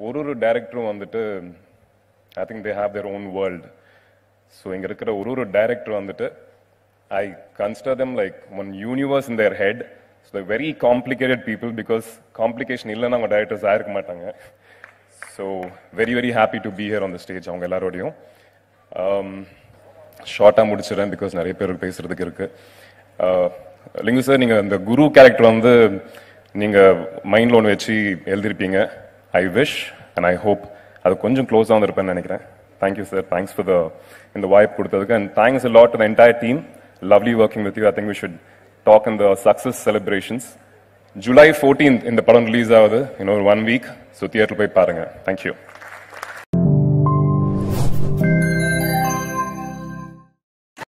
ஒரு ஒரு டேரக்டரும் வந்துட்டு I think they have their own world so இங்கே இருக்கிற ஒரு ஒரு டேரக்டர் வந்துட்டு I consider them like one universe in their head so very complicated people because complication இல்லைன்னா அவங்க டேரக்டர்ஸ் ஆயிருக்க மாட்டாங்க so very very happy to be here on the stage அவங்க எல்லாரோடையும் ஷார்ட்டாக முடிச்சிடறேன் பிகாஸ் நிறைய பேர் பேசுறதுக்கு இருக்கு Uh, லிங்கு சார் நீங்கள் இந்த குரு கேரக்டர் வந்து நீங்கள் மைண்டில் ஒன்று வச்சு எழுதிருப்பீங்க I wish and I hope அது கொஞ்சம் க்ளோஸாக வந்திருப்பேன்னு நினைக்கிறேன் thank you sir thanks for the இந்த வாய்ப்பு கொடுத்ததுக்கு and thanks lot to the entire team lovely working with you I think we should talk in the success celebrations July fourteenth இந்த படம் ரிலீஸ் ஆகுது இன்னொரு ஒன் வீக் ஸோ தியேட்டர் போய் பாருங்க thank you